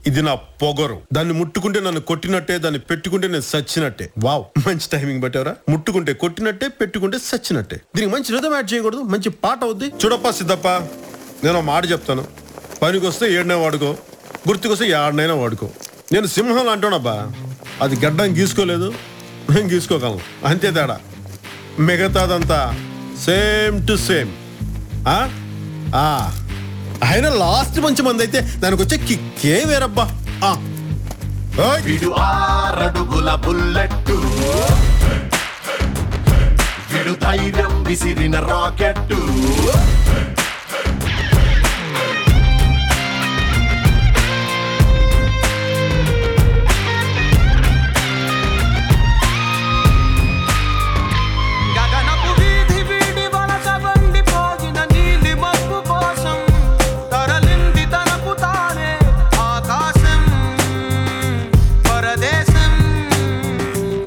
ఇది నా పొగరు దాన్ని ముట్టుకుంటే నన్ను కొట్టినట్టే దాన్ని పెట్టుకుంటే నేను సచ్చినట్టే వావ్ మంచి టైమింగ్ పెట్టావరా ముట్టుకుంటే కొట్టినట్టే పెట్టుకుంటే సచ్చినట్టే దీనికి మంచి రిధం యాడ్ చేయకూడదు మంచి పాట అవుద్ది చూడప్ప సిద్ధప్ప నేను ఒక మాట చెప్తాను పనికి వస్తే ఏడనే వాడుకో గుర్తుకొస్తే ఏడనైనా వాడుకో నేను సింహం అంటానబ్బా అది గడ్డం గీసుకోలేదు నేను గీసుకోగలను అంతే తేడా మిగతాదంతా సేమ్ టు సేమ్ ఆ ఆ. ఆయన లాస్ట్ మంచి మంది అయితే దానికి వచ్చే కిక్కే వేరబ్బా ఆ. ఓయ్. విడు ఆరడుగుల బుల్లెట్టు విడు ధైర్యం విసిరిన రాకెట్టు